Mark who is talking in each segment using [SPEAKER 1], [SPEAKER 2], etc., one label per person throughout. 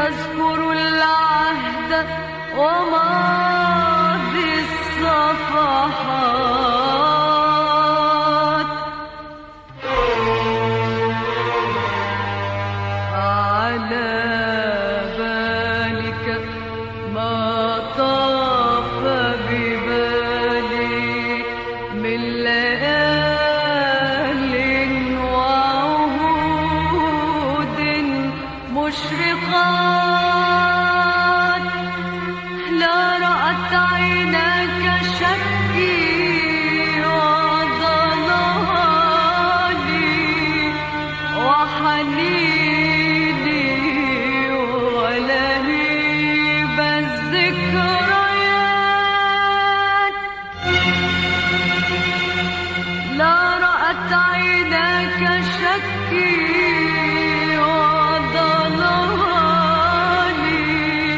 [SPEAKER 1] تذكر العهد وماضي الصفحات على بالك ما طاف ببالي من ليال وعهود مشرقات لا رأت عيناك شكي وضلالي وحنيني ولهيب الذكريات لا رأت عيناك شكي وضلالي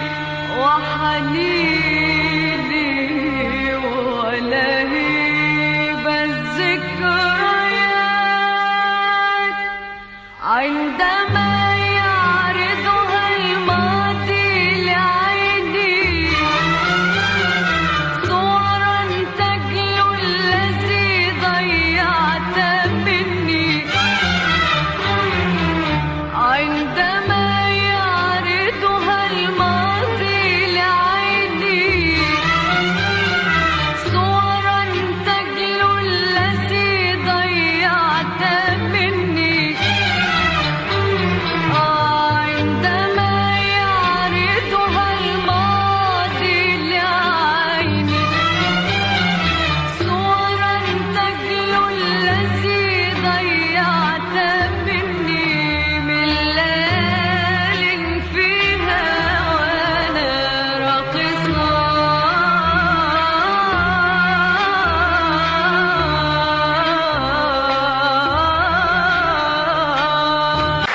[SPEAKER 1] وحنيني ولهيب الذكريات عندما يعرضها الماضي لعيني صورا تجلو الذي ضيعت مني عندما يعرضها الماضي لعيني صورا تجلو الذي ضيعت مني عندما يعرضها الماضي لعيني صورا تجلو الذي ضيعت مني من ليال فيها وانا راقصة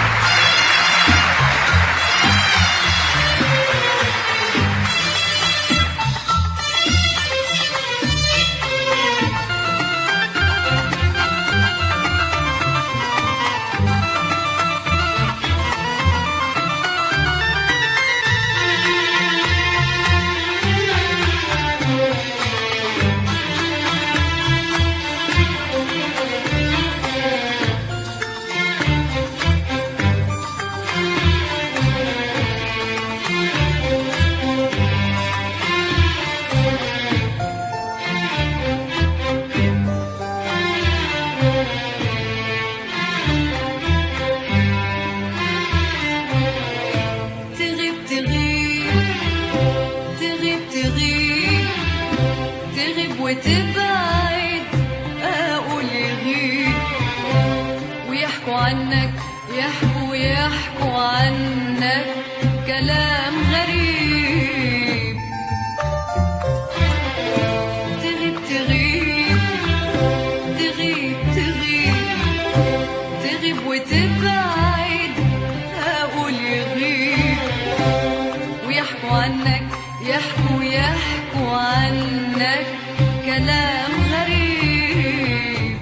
[SPEAKER 1] تغيب تغيب تغيب تغيب تغيب وتبعد اقول يغيب ويحكوا عنك يحكوا يحكوا عنك كلام غريب تغيب تغيب تغيب تغيب تغيب وتبعد اقول يغيب ويحكوا عنك يحكوا يحكوا عنك كلام غريب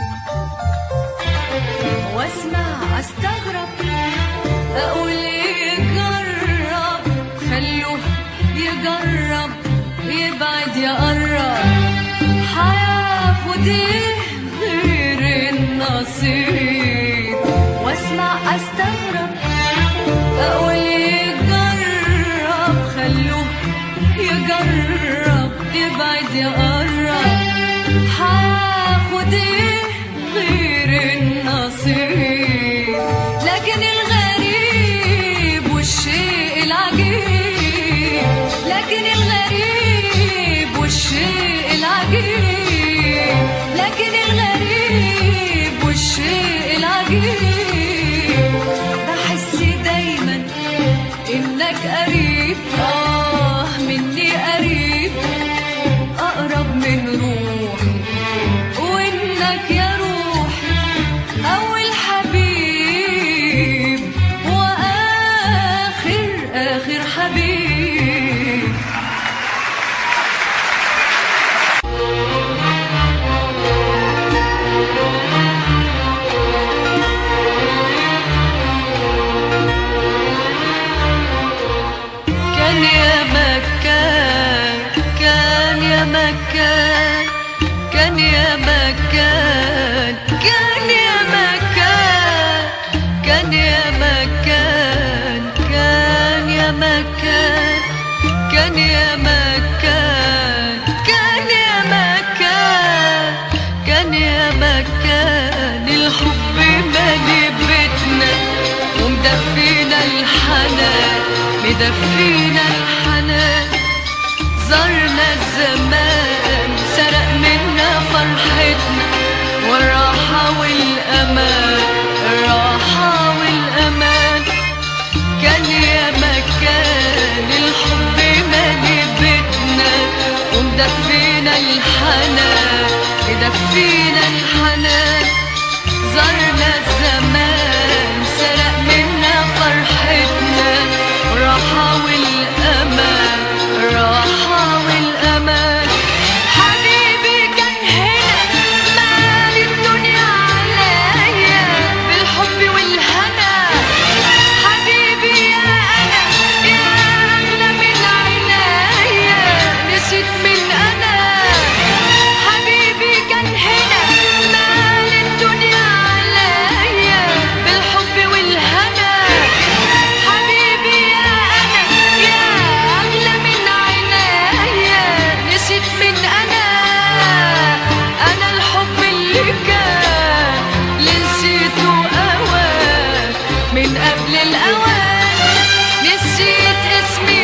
[SPEAKER 1] واسمع استغرب اقول يجرب خلوه يجرب يبعد يقرب هياخد ايه غير النصيب واسمع استغرب اقول يجرب خلوه يجرب يبعد يقرب هاخد ايه غير النصيب لكن الغريب والشيء العجيب لكن الغريب والشيء العجيب مكان كان يا مكان كان يا مكان كان يا مكان الحب مالي بيتنا ومدفينا الحنان مدفينا الحنان زرنا الزمان سرق منا فرحتنا والراحة والأمان الراحة والأمان كان يا مكان الحب مالي بيتنا ومدفينا الحنان مدفينا الحنان زرنا الزمان سرق منا فرحتنا راحة والأمان راحة والأمان حبيبي كان هنا مال الدنيا عليا بالحب والهنا حبيبي يا أنا يا أغلى من عينيا نسيت من أنا حبيبي كان هنا مال الدنيا عليا بالحب والهنا حبيبي يا أنا يا أغلى من عينيا نسيت من أنا أنا الحب اللي كان اللي نسيته أوان من قبل الأوان نسيت اسمي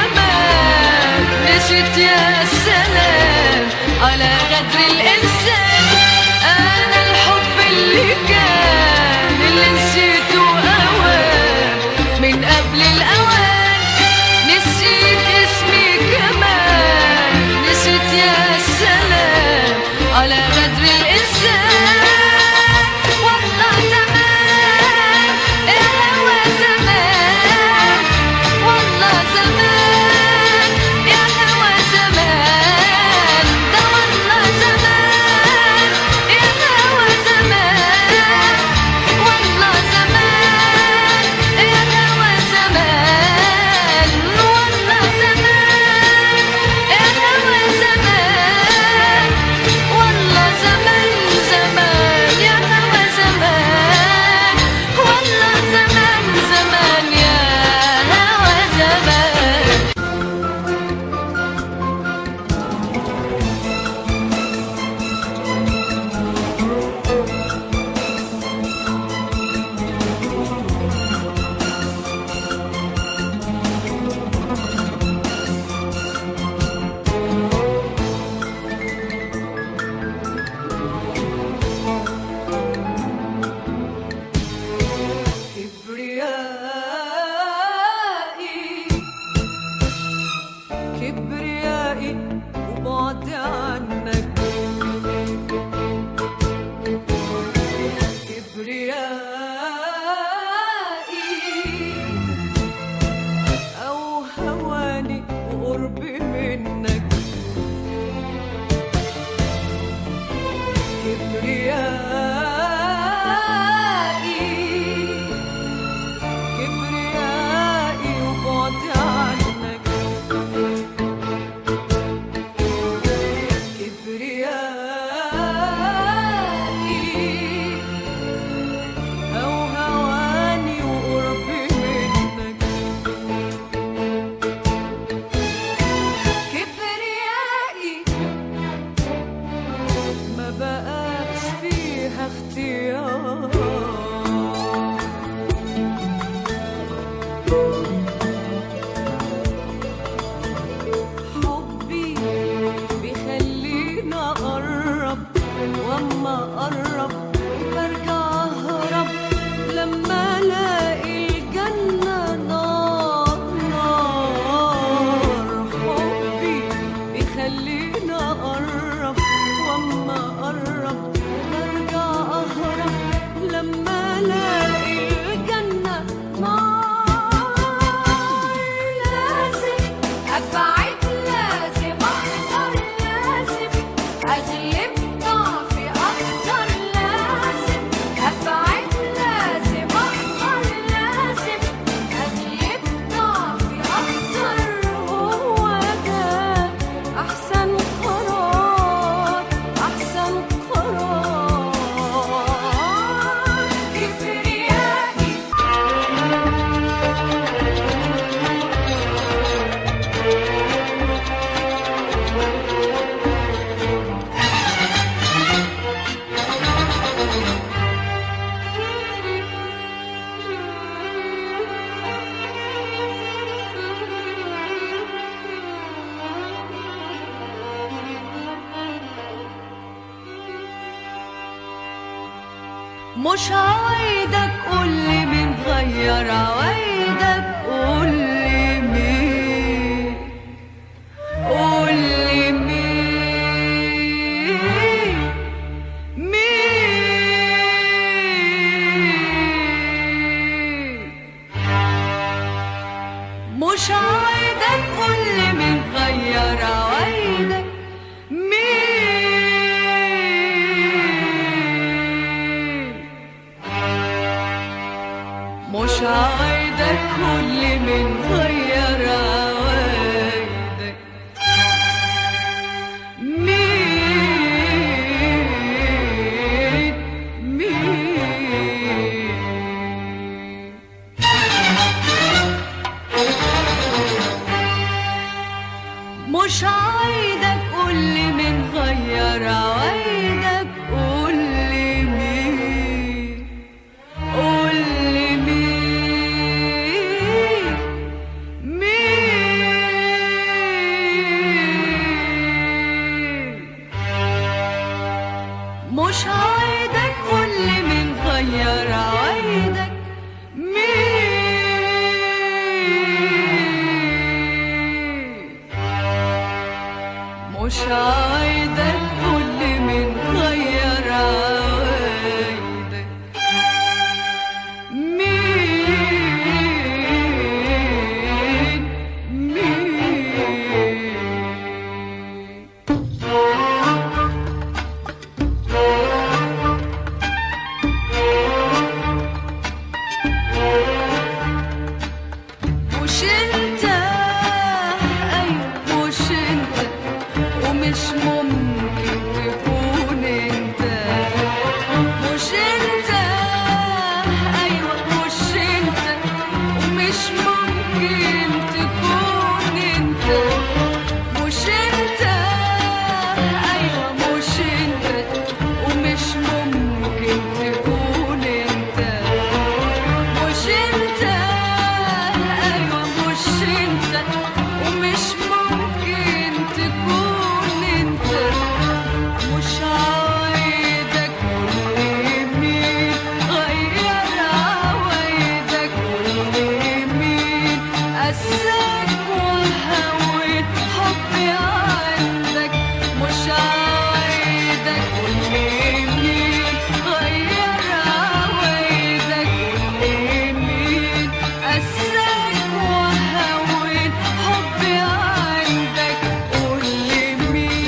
[SPEAKER 1] كمان نسيت يا سلام على غدر الإنسان أنا الحب اللي كان اللي نسيته أوان من قبل الأوان نسيت اسمي كمان نسيت يا سلام على غدر الإنسان والله زمان يا هوى زمان والله زمان يا هوى زمان ده والله زمان يا هوى زمان والله زمان يا هوى زمان والله زمان يا هوى زمان والله زمان زمان يا هوى زمان والله زمان زمان يا هوى زمان كبريائي كبريائي وبعد عنك كبريائي أو هواني وقربي منك كبريائي كبريائي وبعد عنك كبريائي أو هواني وقربي منك كبريائي ما بقاش فيها اختيار حبي بيخليني اقرب واما اقرب برجع اهرب لما الاقي الجنه نار نار حبي بيخليني اقرب واما اقرب برجع اهرب لما الاقي الجنه نار مش عوايدك قولي مين غير عوايدك قولي مين قولي مين مين مش عوايدك قولي مين غير عوايدك مين مش عوايدك كل من غير عوايدك مين مين مش عايدك قولي من غير عوايدك قولي مين قولي مين مين مش عايدك قولي من غير عوايدك مين مش عايدك كل من غير عوايدك مين مين مش انت ايوه مش انت ومش ممكن تكون انت مش انت ايوه مش انت ومش ممكن تكون انت مش انت ايوه مش انت ومش ممكن تكون انت مش انت ايوه مش انت ومش ممكن تكون انت مش عوايدك مين غير عوايدك مين قساك وهوت حبي عندك مش عوايدك مين غير عوايدك مين قساك وهوت حبي عندك قولي مين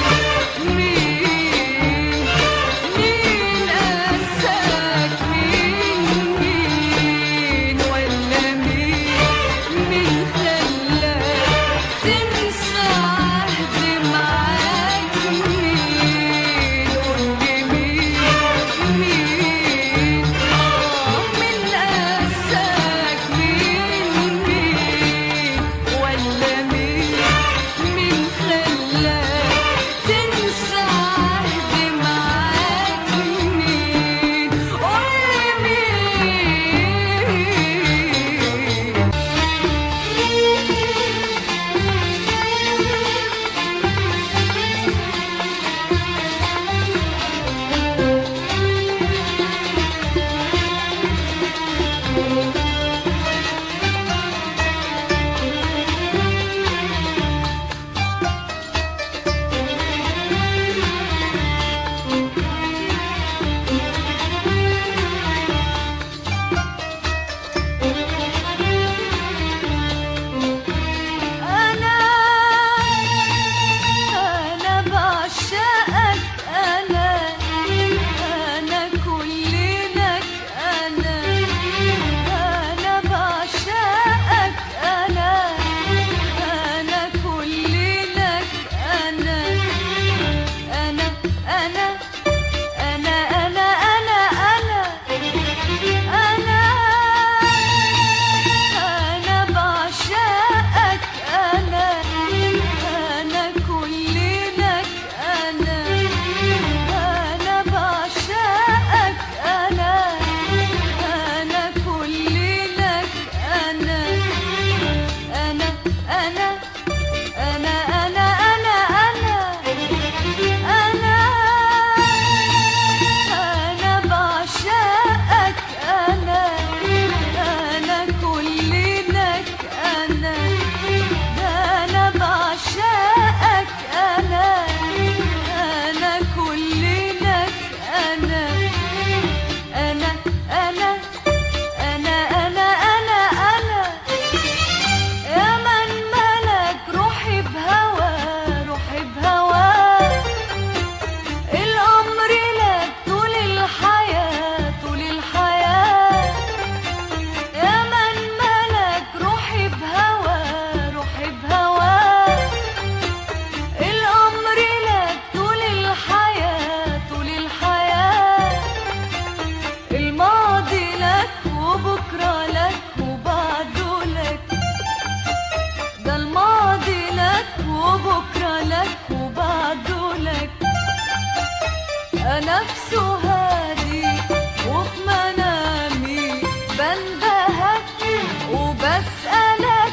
[SPEAKER 1] مين مين قساك مين مين ولا مين مين خلاك تنسى عهدي معاك مين قولي مين مين آه مين قساك مين مين ولا مين مين خلاك تنسى عهدي معاك مين قولي مين أنا أنا بعشقك أنا أنا كل لك أنا أنا بعشقك أنا أنا كل لك أنا أنا أنا أنا أنا أنا أنا أنا أنا بعشقك أنا أنا كل لك أنا أنا بعشقك أنا أنا كل لك أنا أنا أنا أنا أنا أنا أنا أنا أنا بعشقك بسألك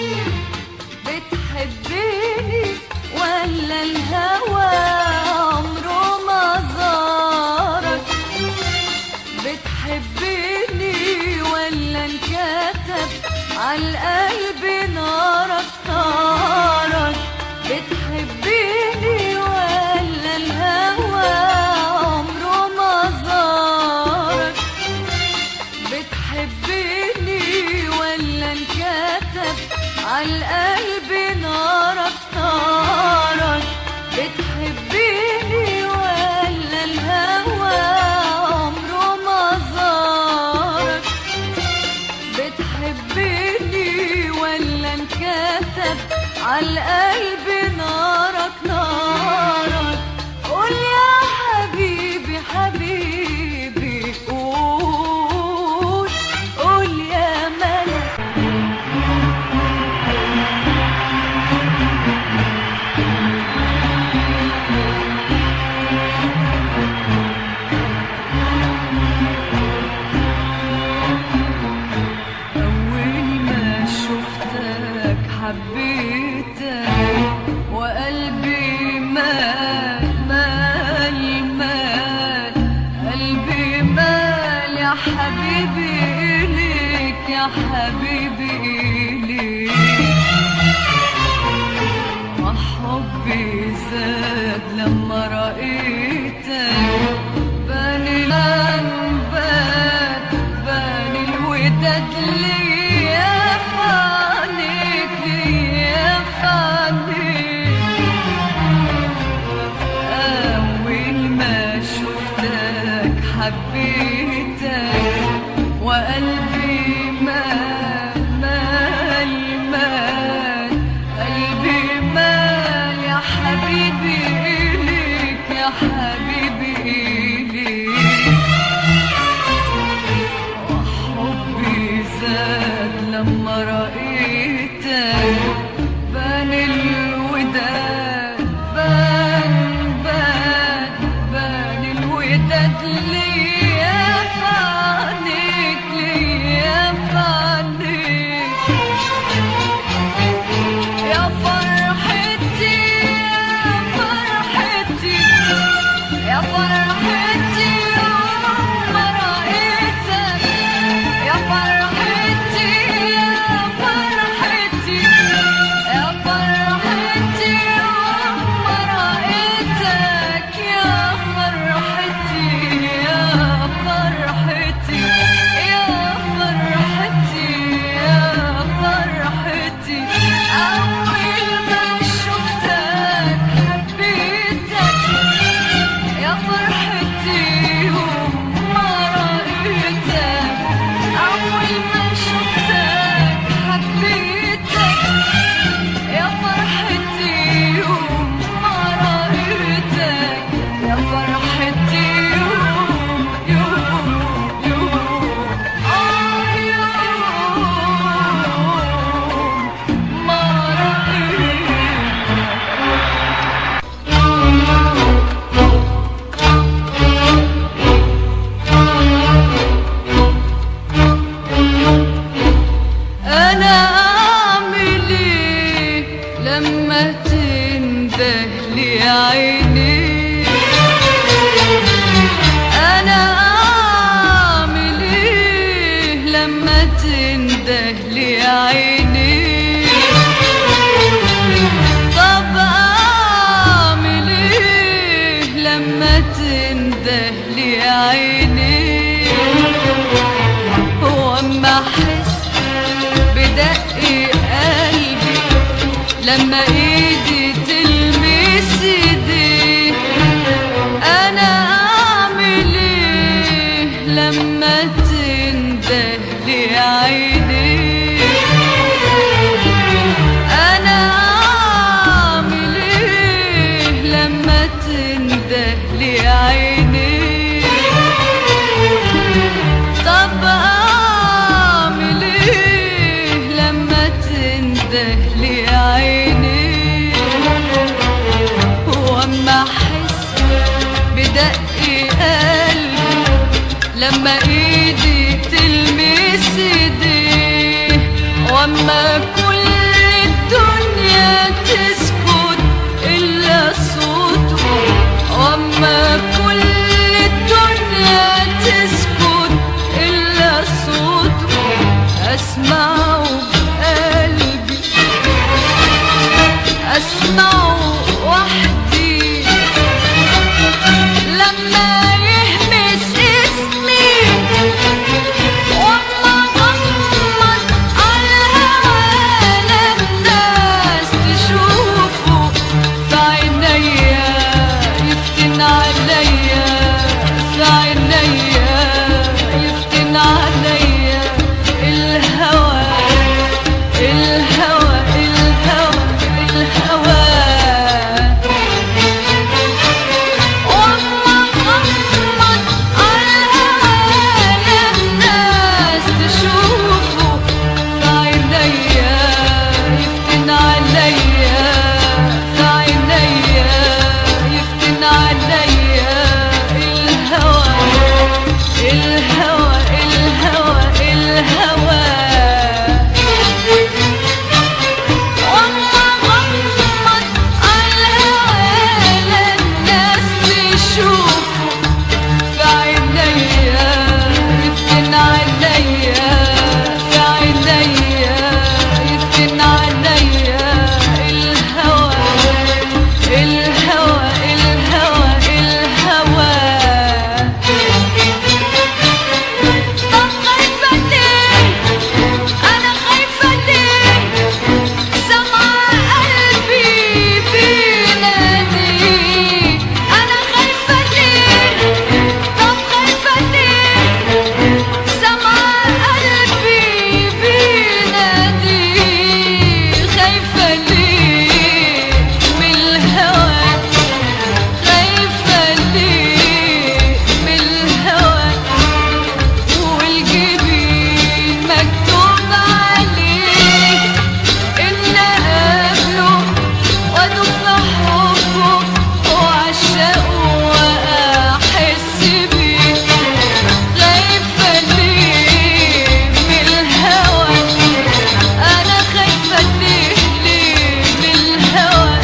[SPEAKER 1] بتحبني ولا الهوى عمره ما زارك بتحبني ولا انكتب عالقلب نارك نارك بتحبني ولا الهوى عمره ما زارك بتحبني ولا انكتب عالقلب نارك نارك بتحبني ولا الهوى عمره ما زارك بتحبني ولا انكتب عالقلب نارك نارك قول يا حبيبي حبيبي قول قول يا ملك أول ما شفتك حبيتك وقلبي مال مال مال قلبي مال يا حبيبي إليك يا حبيبي إليك وحبي زاد لما رأيتك بان الأنبات بان الوداد ليا في عينيك ليا في عينيك أول ما شفتك حبيتك وقلبي مال مال مال قلبي مال يا حبيبي إليك يا حبيبي إليك وحبي زاد لما رأيتك بان الوداد بان بان بان الوداد ليا في عينيك ليا في عينيك يا فرحتي يا فرحتي يا فرحتي يوم ما رأيتك يا فرحتي يا فرحتي يا فرحتي يوم ما رأيتك يا فرحتي يا فرحتي يا فرحتي يا فرحتي أول ما شفتك حبيتك يا فرحتي يوم ما رأيتك أول ما شفتك حبيتك يا فرحتي يوم ما رأيتك يا فرحتي يوم يوم يوم آه يوم ما رأيتك انا اعمل ايه لما تنده لي عيني انا اعمل ايه لما تنده لي عيني طب اعمل ايه لما تنده لي عيني هو اما احس بدق قلبي لما ايدي تلمس ايدي انا اعمل ايه لما تنده لي عيني انا اعمل ايه لما تنده لي عيني طب اعمل ايه لما تنده لي عيني واما كل الدنيا تسكت الا صوته واما كل الدنيا تسكت الا صوته اسمعه بقلبي اسمعه وحدي لما يهمس اسمي واما غمض على الهوا الناس تشوفه في عينيا يفتن عليا في عينيا يفتن عليا الهوى الهوى الهوى الهوى واما غمض على الناس تشوفه في عينيا يفتن عليا في عينيا يفتن عليا الهوى الهوى الهوى الهوى واما غمض على الناس تشوفه في عينيا يفتن عليا في عينيا يفتن عليا الهوى الهوى الهوى الهوى طب خايفة ليه أنا خايفة ليه سمع قلبي بينادي أنا خايفة ليه طب خايفة ليه سمع قلبي بينادي خايفة ليه من الهوى خايفة ليه من الهوى والجبين مكتوب عليه إن أقابله وأدوب حبه وأعشقه وأحس بيه خايفة ليه من الهوى أنا خايفة ليه ليه من الهوى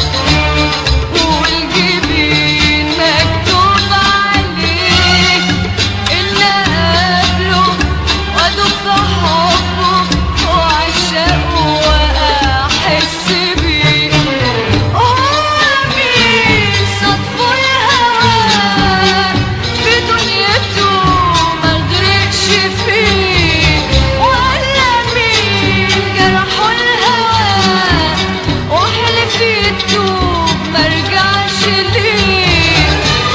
[SPEAKER 1] والجبين مكتوب عليه إن أقابله وأدوب حبه وأعشقه وأحس بيه ومين صدفه الهوى في دنيته مغرقش فيه ولا مين جرحه الهوى وحلف يتوب مرجعش ليه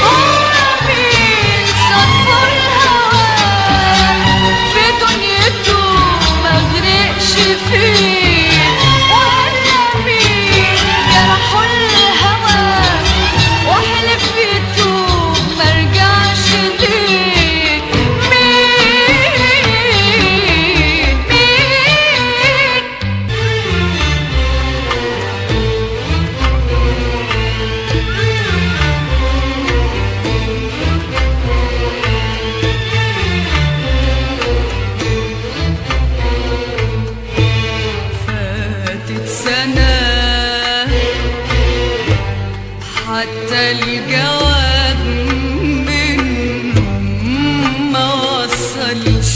[SPEAKER 1] ومين صدفه الهوى في دنيته مغرقش فيه ولا مين جرحه الهوى واحلف يتوب مرجعش ليه مين مين فاتت سنة حتى الجواب منهم ما وصلش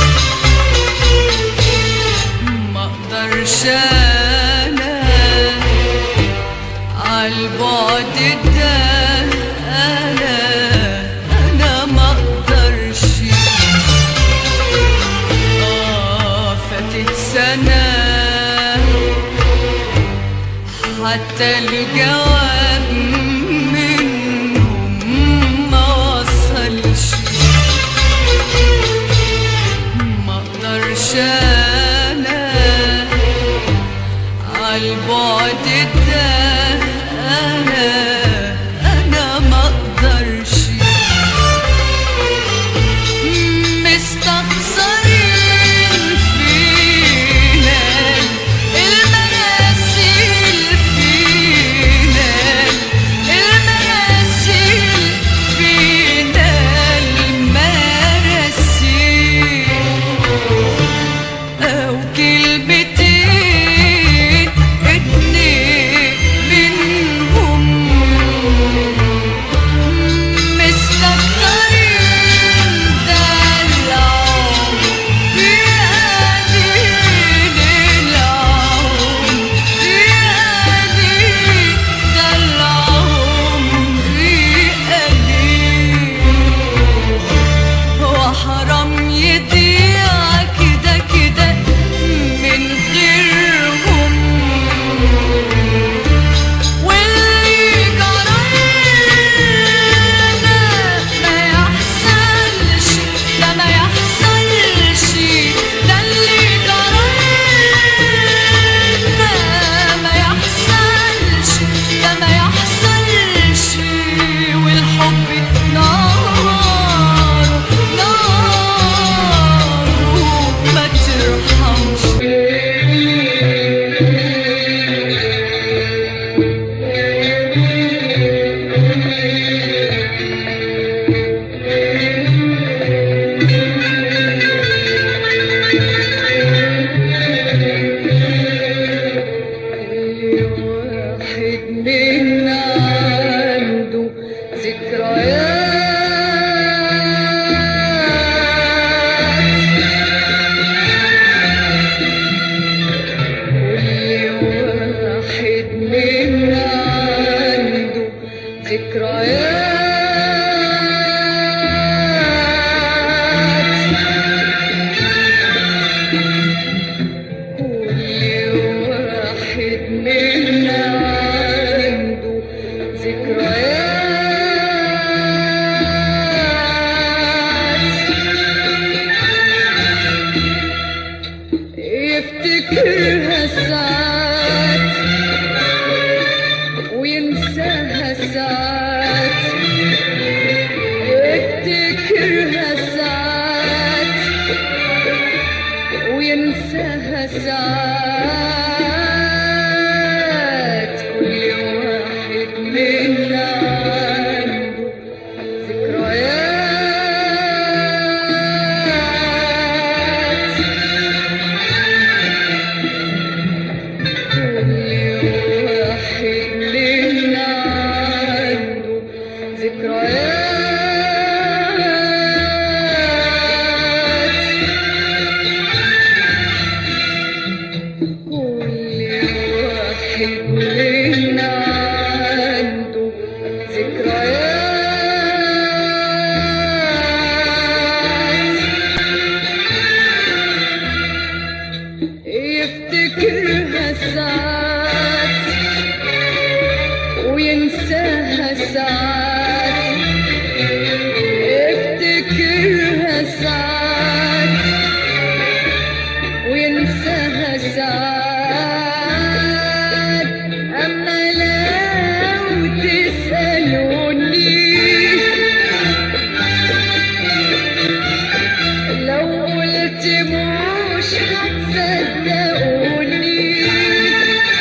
[SPEAKER 1] ما اقدرش انا عالبعد ده انا انا ما اقدرش آه فاتت سنة حتى الجواب منهم ما وصلش ما اقدرش انا عالبعد ده انا انا ما اقدرش مستخسرين فينا المراسيل فينا المراسيل فينا المراسيل أو كلمتين
[SPEAKER 2] يفتكرها ساعات وينساها ساعات يفتكرها ساعات وينساها ساعات كل واحد منا عنده ذكريات كل واحد منا عنده ذكريات كل واحد منا عنده ذكريات يفتكرها ساعات وينساها ساعات يفتكرها ساعات وينساها ساعات أما لو تسألوني لو قلت مش هتصدقوني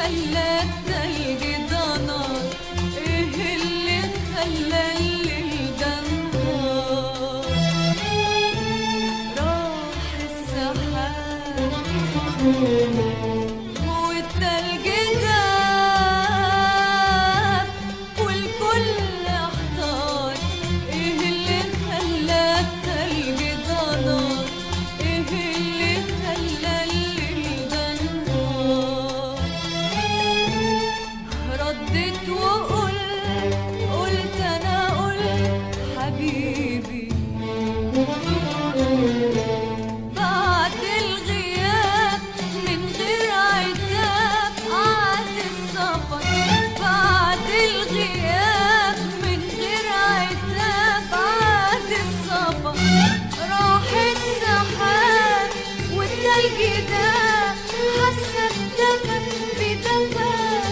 [SPEAKER 1] خلى التلج ده نار ايه اللي خلى الليل ده نهار راح السحاب والتلج داب والكل احتار ايه اللي خلى التلج ده نار ايه اللي خلى الليل ده نهار رديت وقلت قلت انا قلت حبيبي بعد الغياب من غير عتاب عاد السفر بعد الغياب من غير عتاب عاد السفر راح السحاب والتلج ده حاسه بدفى بدفى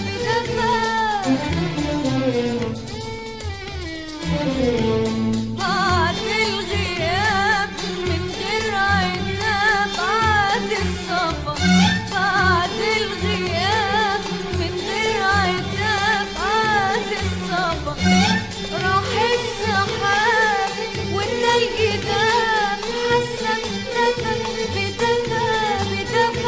[SPEAKER 1] بدفى بعد الغياب من غير عتاب بعد السفر بعد الغياب من غير عتاب بعد السفر راح السحاب والتلج داب حاسه بدفى بدفى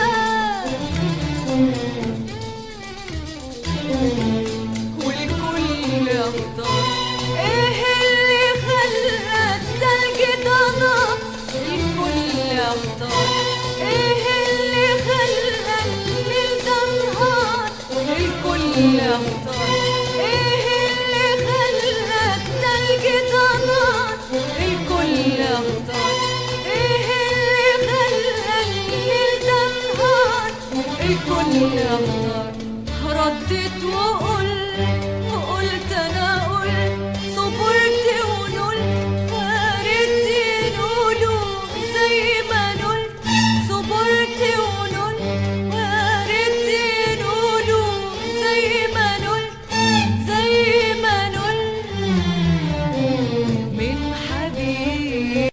[SPEAKER 1] بدفى والكل اختار ايه اللي خلى التلج ده نار الكل اختار ايه اللي خلى الليل ده نهار الكل اختار ايه اللي خلى التلج ده نار الكل اختار ايه اللي خلى الليل ده نهار الكل اختار رديت وقلت وقلت انا قلت صبرت ونقول وارد نقولوا زي ما نقول صبرت ونقول وارد نقولوا زي ما نقول زي ما نقول من حبيب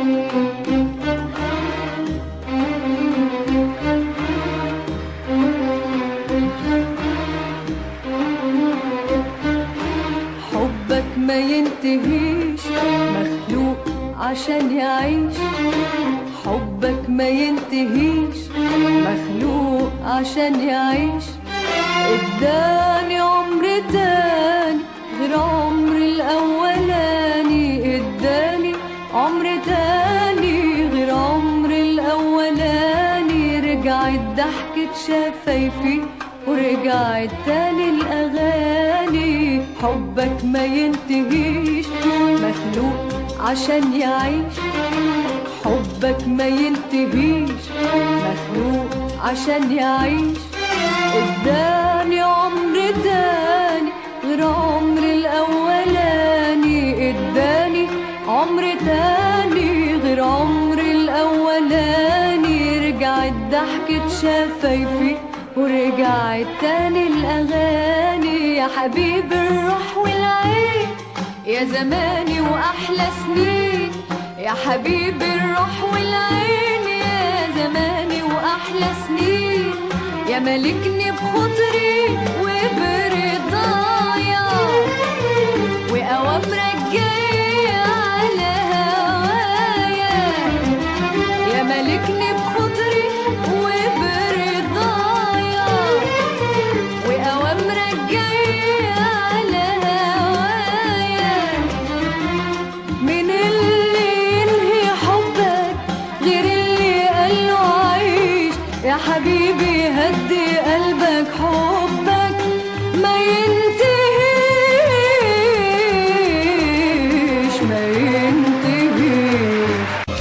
[SPEAKER 1] حبك ما ينتهيش مخلوق عشان يعيش حبك ما ينتهيش مخلوق عشان يعيش اداني عمر تاني غير عمر الاولاني اداني عمر تاني غير عمر الاولاني رجعت ضحكة شفايفي ورجعت تاني الاغاني حبك ما ينتهيش مخلوق عشان يعيش حبك ما ينتهيش مخلوق عشان يعيش اداني عمر تاني غير عمر الاولاني اداني عمر تاني غير عمر الاولاني رجعت ضحكة شفايفي ورجعت تاني الاغاني يا حبيب الروح والعين يا زماني واحلى سنين يا حبيب الروح والعين يا زماني واحلى سنين يا ملكني بخطري وبرضايا واوامرك جايه على هوايا يا ملكني بخطري وبرضايا واوامرك جايه على هوايا من اللي ينهي حبك غير اللي قاله عيش يا حبيبي هدي قلبك حبك ما ينتهيش ما ينتهيش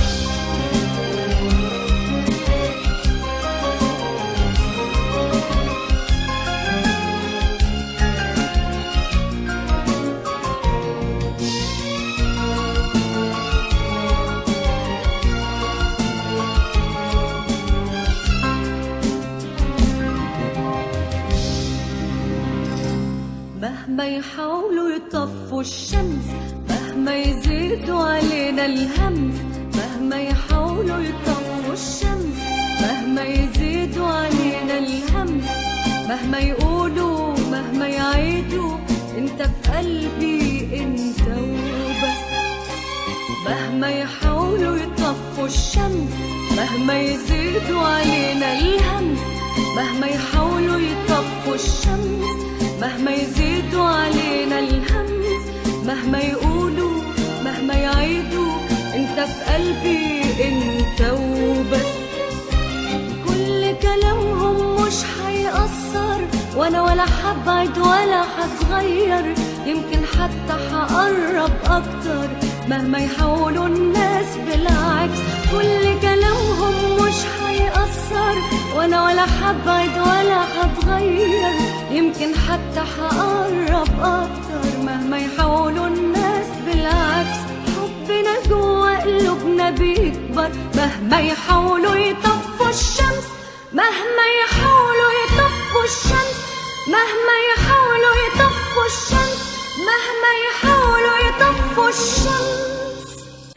[SPEAKER 1] مهما يحاولوا يطفوا الشمس مهما يزيدوا علينا الهمس مهما يحاولوا يطفوا الشمس مهما يزيدوا علينا الهمس مهما يقولوا مهما يعيدوا انت في قلبي انت وبس مهما يحاولوا يطفوا الشمس مهما يزيدوا علينا الهمس مهما يحاولوا يطفوا الشمس مهما يزيدوا علينا الهمس مهما يقولوا مهما يعيدوا انت في قلبي انت وبس كل كلامهم مش هيأثر وانا ولا حبعد ولا هتغير يمكن حتى هقرب اكتر مهما يحاولوا الناس بالعكس كل كلامهم مش هيأثر وانا ولا حبعد ولا هتغير يمكن حتى هقرب اكتر مهما يحاولوا الناس بالعكس حبنا جوا قلوبنا بيكبر مهما يحاولوا يطفوا الشمس مهما يحاولوا يطفوا الشمس مهما يحاولوا يطفوا الشمس مهما يحاولوا يطفوا الشمس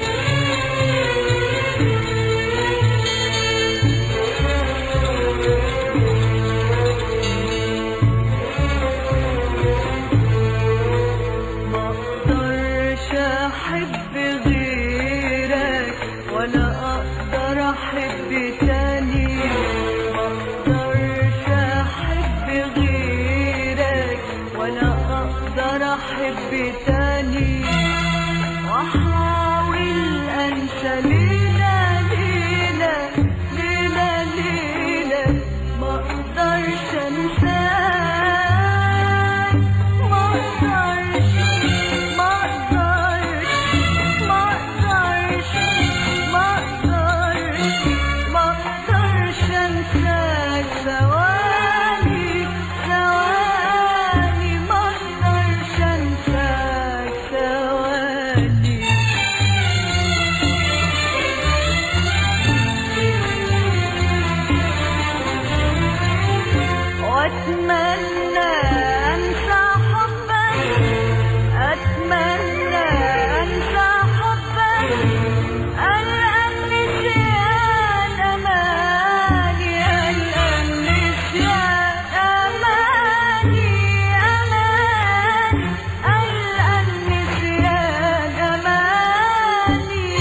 [SPEAKER 1] ما اقدرش احب غيرك ولا اقدر احب تاني ما اقدرش احب غيرك ولا اقدر احب تاني واحاول انسى ليلة ليلة ليلة ليلة ما اقدرش انساك ما اقدرش ما اقدرش ما اقدرش ما اقدرش ما اقدرش انساك ثواني ثواني ما اقدرش انساك ثواني واتمنى انسى حبك اتمنى انسى حبك الان نسيان اماني الان نسيان اماني اماني الان نسيان اماني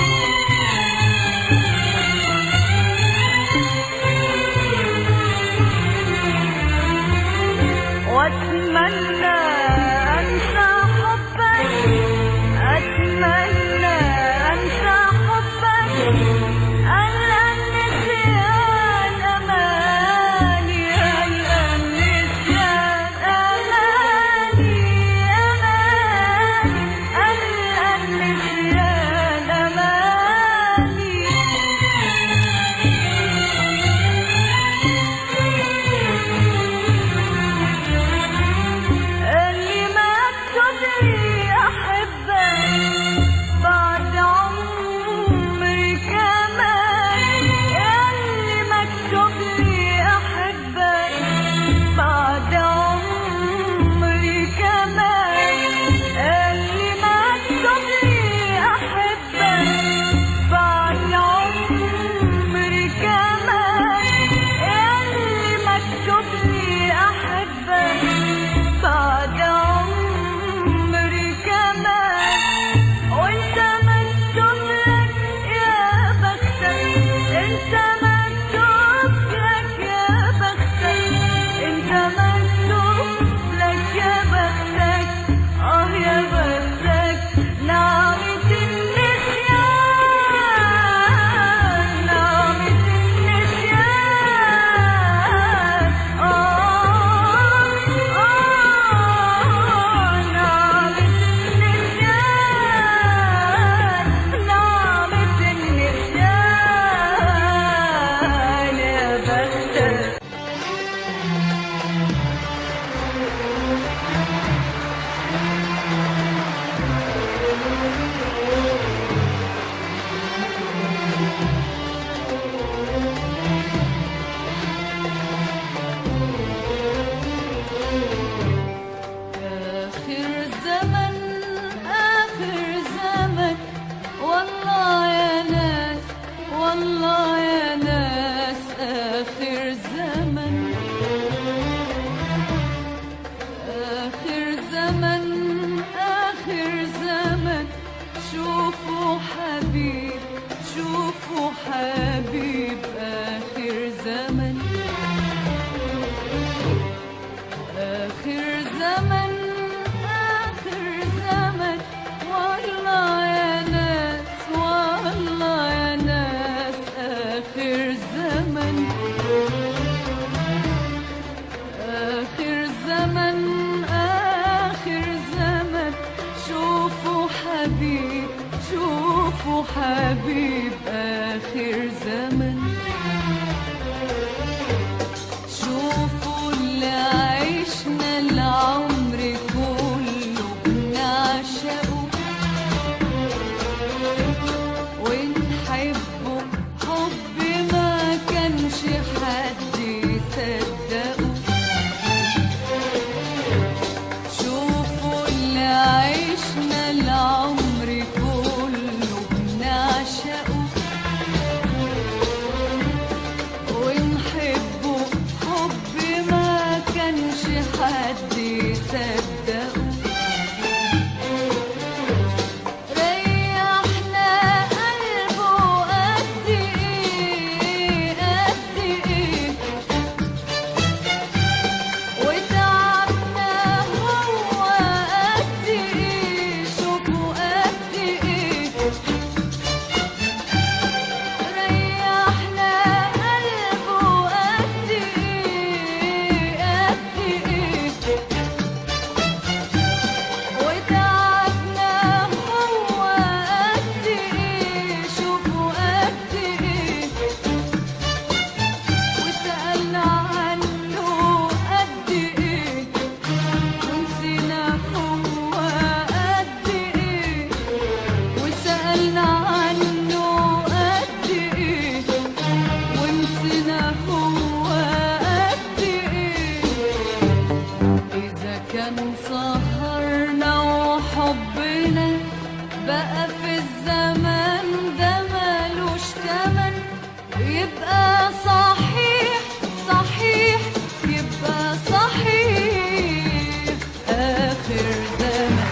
[SPEAKER 1] كان سهرنا وحبنا بقى في الزمان ده ملوش تمن يبقى صحيح صحيح يبقى صحيح آخر زمن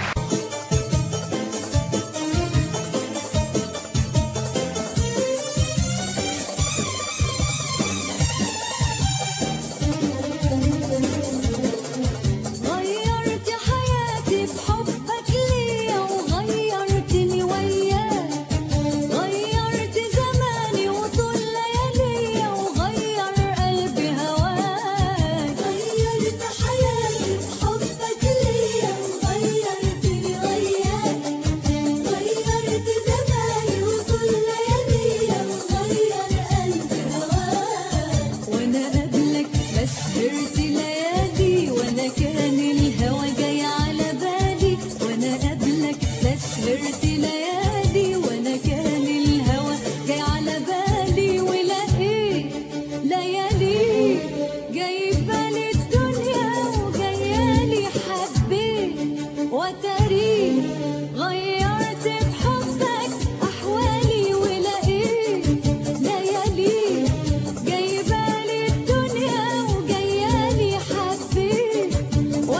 [SPEAKER 1] غيرت حياتي بحبك ليا وغيرتني وياك غيرت زماني وطول لياليا وغير قلبي هواك غيرت حياتي بحبك ليا وغيرتني وياك غيرت زماني وطول لياليا وغير قلبي هواك وانا قبلك بسهرت ليالي وانا كان الهوى جاي على بالي وانا قبلك بسهرت ليالي وانا كان الهوى جاي على بالي ولقيت ليالي جايبه لي الدنيا وجايالي حبيت وتاريخ غيرت بحبك احوالي ولقيت ليالي جايبه لي الدنيا وجايالي حبيت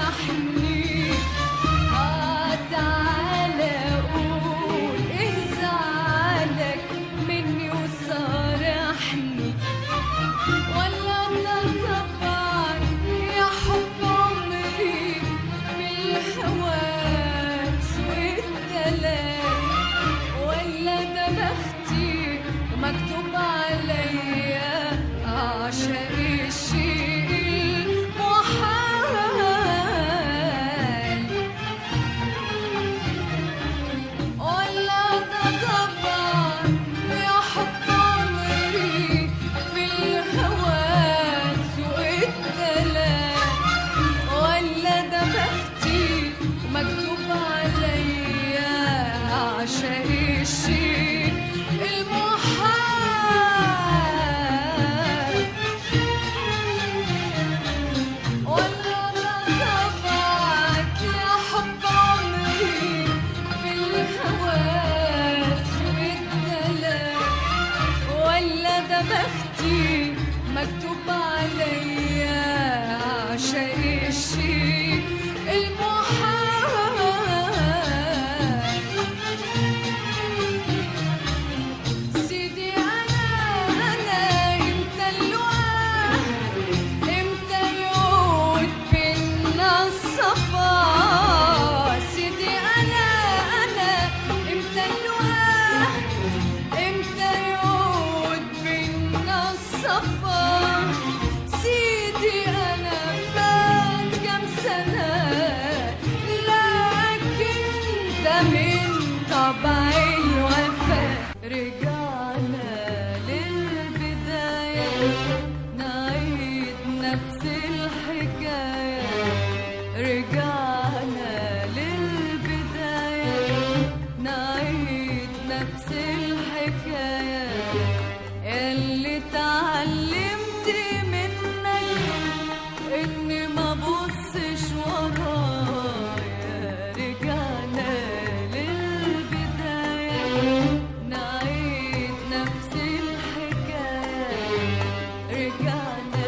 [SPEAKER 1] صارحني آه تعالى قول إيه زعلك مني وصارحني ولا تطبعك يا حب عمري بالحواس والدلال ولا ده بختي ومكتوب عليا أعشق الشيء المحال ولا تدبر يا حب عمري في الهواس والدلال ولا ده بختي مكتوب عليا أعشق الشيء المحال ولا تطبعك يا حب عمري في الهواس والدلال ولا ده بختي مكتوب عليا أعشق الشيء المحال سيدي أنا أنا إمتى اللقاء إمتى يعود بينا الصفا سيدي أنا أنا إمتى اللقاء إمتى يعود بينا الصفا سيدي أنا فات كم سنة لكن ده من طبع الوفاء رجعنا للبداية نعيد نفس الحكاية رجعنا للبداية نعيد نفس الحكاية اللي اتعلمت منك اني ما بصش ورايا رجعنا للبداية نعيد نفس الحكاية رجعنا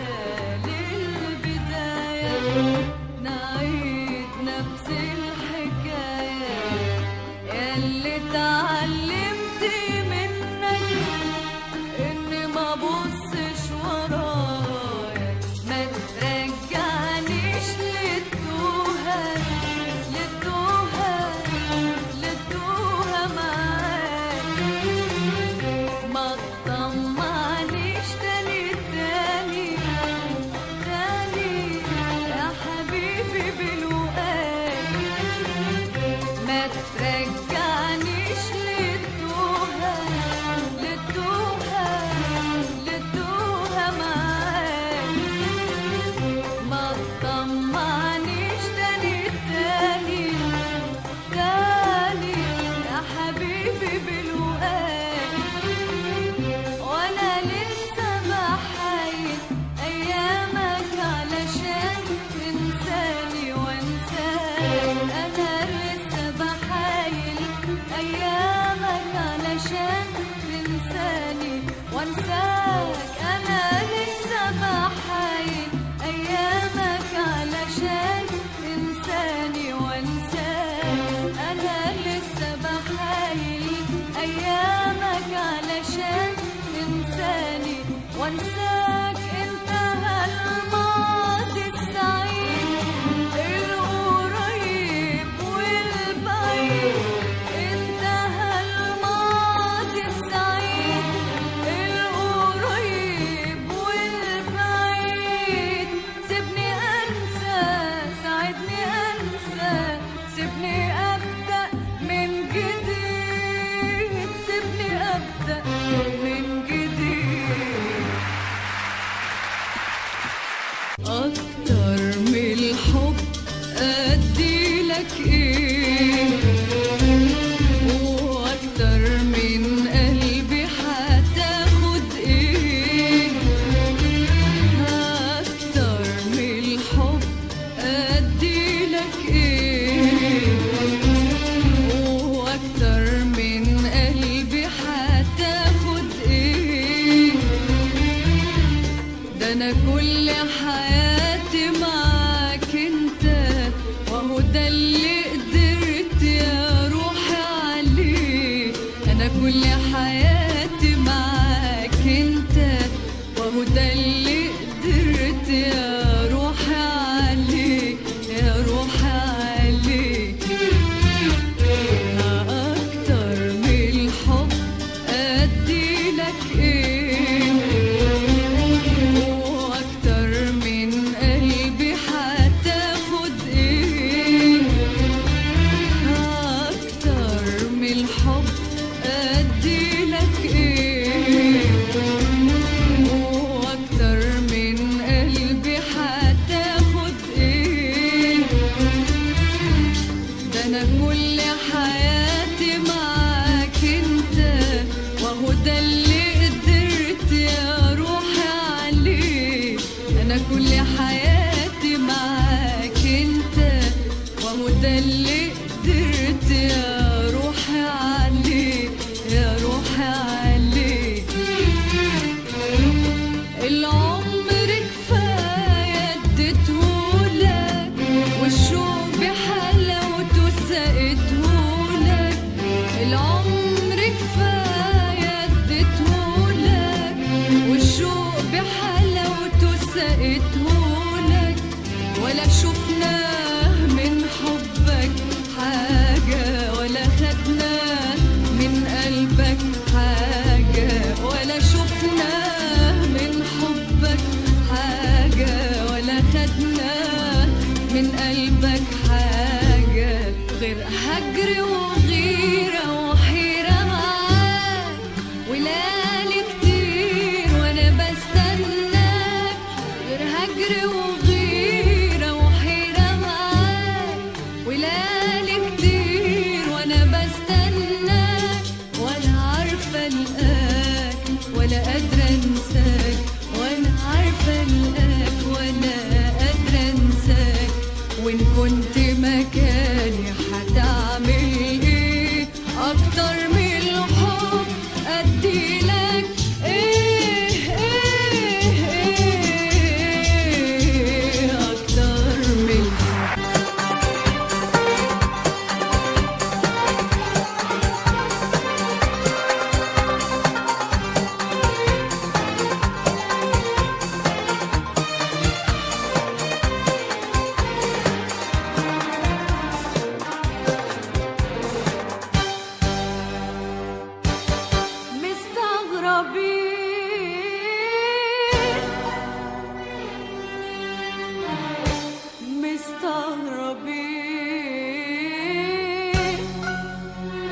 [SPEAKER 1] للبداية نعيد نفس الحكاية اللي اتعلمت منك اني ما بصش ورايا ما ترجعنيش للتوهة للتوهة للتوهة معاك ما تطمعنيش تاني تاني تاني يا حبيبي بالوقاك ما ترجعنيش للتوهة للتوهة للتوهة معاك ما تطمعنيش تاني تاني تاني يا حبيبي بالوقاك وانا لسه بحايل ايامك علشان تنساني وانساك انا لسه بحايل ايامك علشان تنساني وانساك انا لسه بحايل ايامك علشان تنساني وانساك انا لسه بحايل ايامك علشان تنساني وانساك انتهى الماضي السعيد القريب والبعيد انتهى الماضي السعيد القريب والبعيد سيبني انسى ساعدني انسى سيبني ابدا من جديد سيبني ابدا من جديد أكتر من الحب أديلك إيه وأكتر من قلبي هتاخد إيه أكتر من الحب أديلك إيه وأكتر من قلبي هتاخد إيه ده انا كل حياتي معاك انت وده اللي قدرت يا روحي عليه يا روحي عليه العمر كفاية اديتهولك والشوق بحلاوته سقيتهولك العمر كفاية اديتهولك والشوق بحلاوته سقيتهولك ولا شفناه من حبك حاجة ولا خدناه من قلبك حاجة ولا شفناه من حبك حاجة ولا خدناه من قلبك حاجة غير هجر وغيرة وحيرة معاك وليالي كتير وانا بستناك غير هجر وغيرة وحيرة معاك وليالي كتير وانا بستناك ولا عارفة القاك ولا قادرة انساك وانا عارفة القاك ولا قادرة انساك وان كنت مكاني هتعمل ايه اكتر من الحب اديلك ايه ايه ايه اكتر من مستغربين مستغربين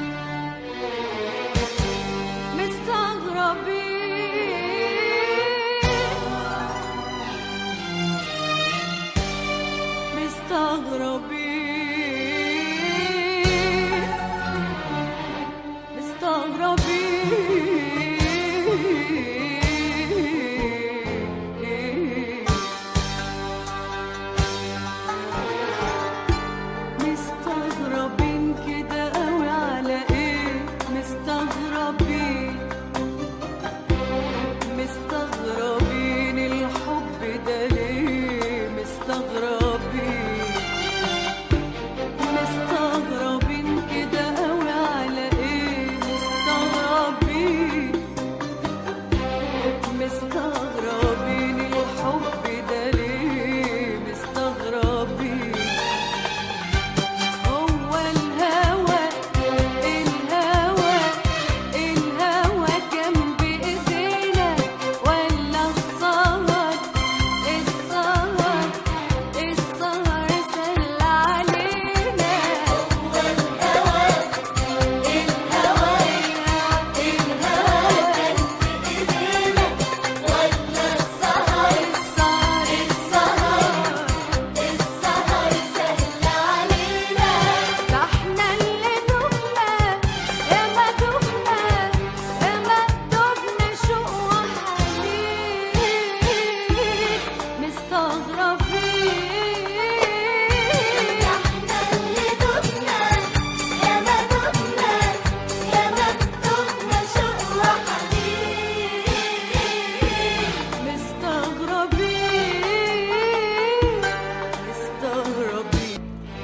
[SPEAKER 1] مستغربين مستغربين مستغربين مستغربين كده قوي على ايه مستغربين مستغربين الحب ده ليه مستغربين مستغربين كده قوي على ايه مستغربين مستغربين الحب ده ليه مستغربين هو الهوى الهوى الهوى كان بإيدينا ولا السهر السهر السهر سهل علينا هو الهوى الهوى الهوى كان بإيدينا ولا السهر السهر السهر السهر سهل علينا ده احنا اللي دبنا يا ما دبنا يا ما دبنا شوق وحنين مستغربين ده احنا اللي دبنا يا ما دبنا يا ما دبنا شوق وحنين مستغربين مستغربين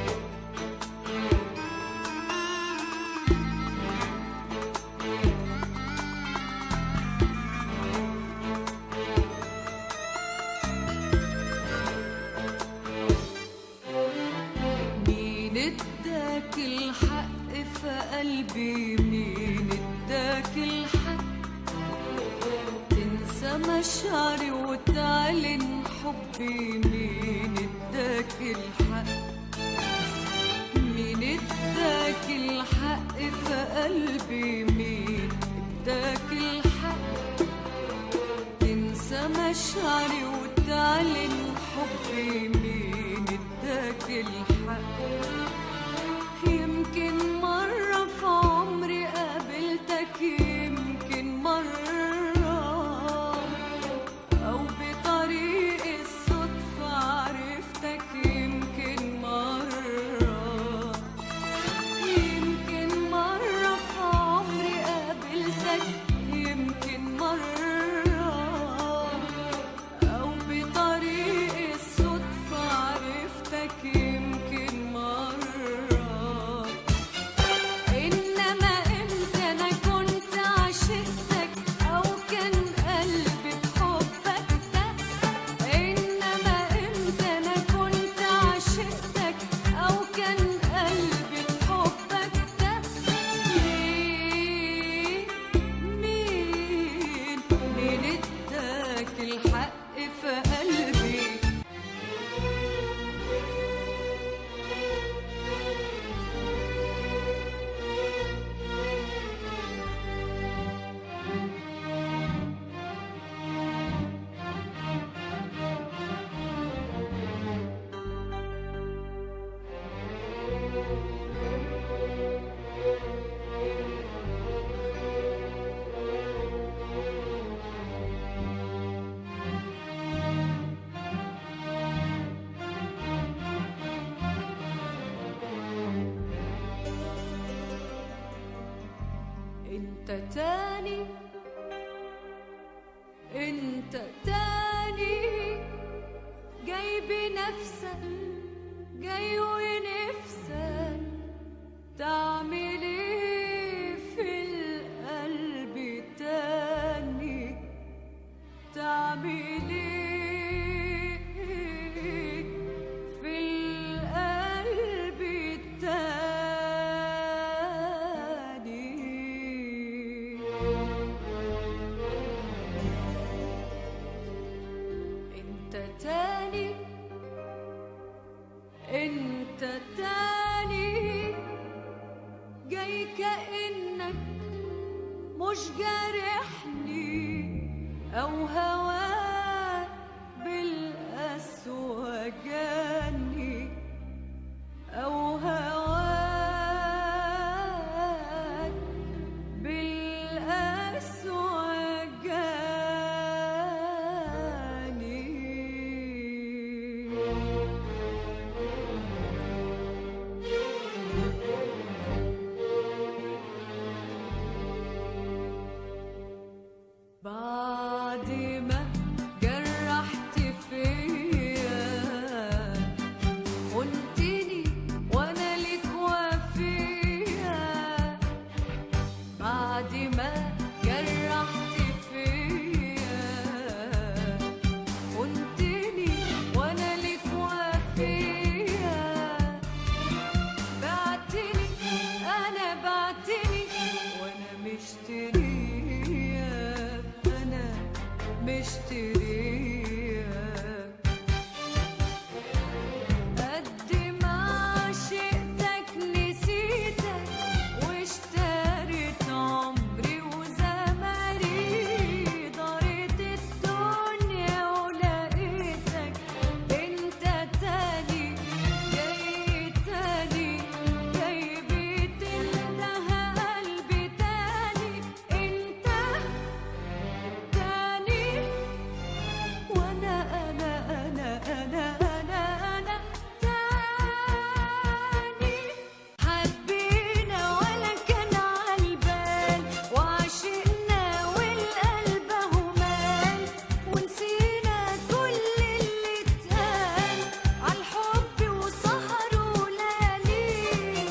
[SPEAKER 1] مين اداك الحق في قلبي مين اداك الحق تنسى مشاعري وتعلن حبي مين اداك الحق مين اداك الحق في قلبي مين اداك الحق تنسى مشاعري وتعلن حبي مين اداك الحق يمكن مرة في عمري قابلتك يمكن مرة أو بطريق الصدفة عرفتك يمكن مرة انت تاني انت تاني جاي بنفسك جاي ونفسك تعمل ايه في القلب تاني تعمل ايه في القلب التاني انت تاني انت تاني جاي كأنك مش جارحني او هواك بالقسوة جاني او هواك بالقسوة جاني بعد ما جرحت فيا خنتني وانا لك وفيا بعد ما جرحت فيا خنتني وانا لك وفيا بعتني انا بعتني وانا مشترية انا مشترية قد ما عشقتك نسيتك واشتريت عمري وزماني دارت الدنيا ولقيتك انت تاني جاي تاني جاي بتنده قلبي تاني انت تاني وانا انا انا انا انا انا تاني حبينا ولا كان عالبال وعشقنا والقلب اهو مال ونسينا كل اللي اتقال عالحب وسهر وليالي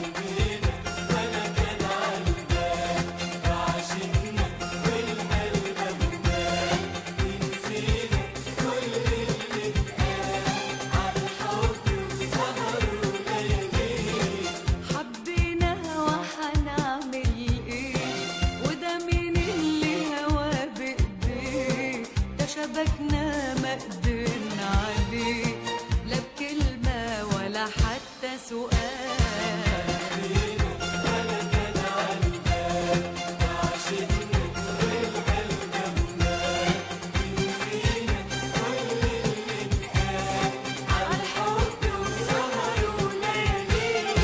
[SPEAKER 1] حبيناها وحنعمل ايه وده مين اللي هوى بايديه ده شبكنا ما قدرنا عليه لا بكلمة ولا حتى سؤال عالحب وسهر وليالي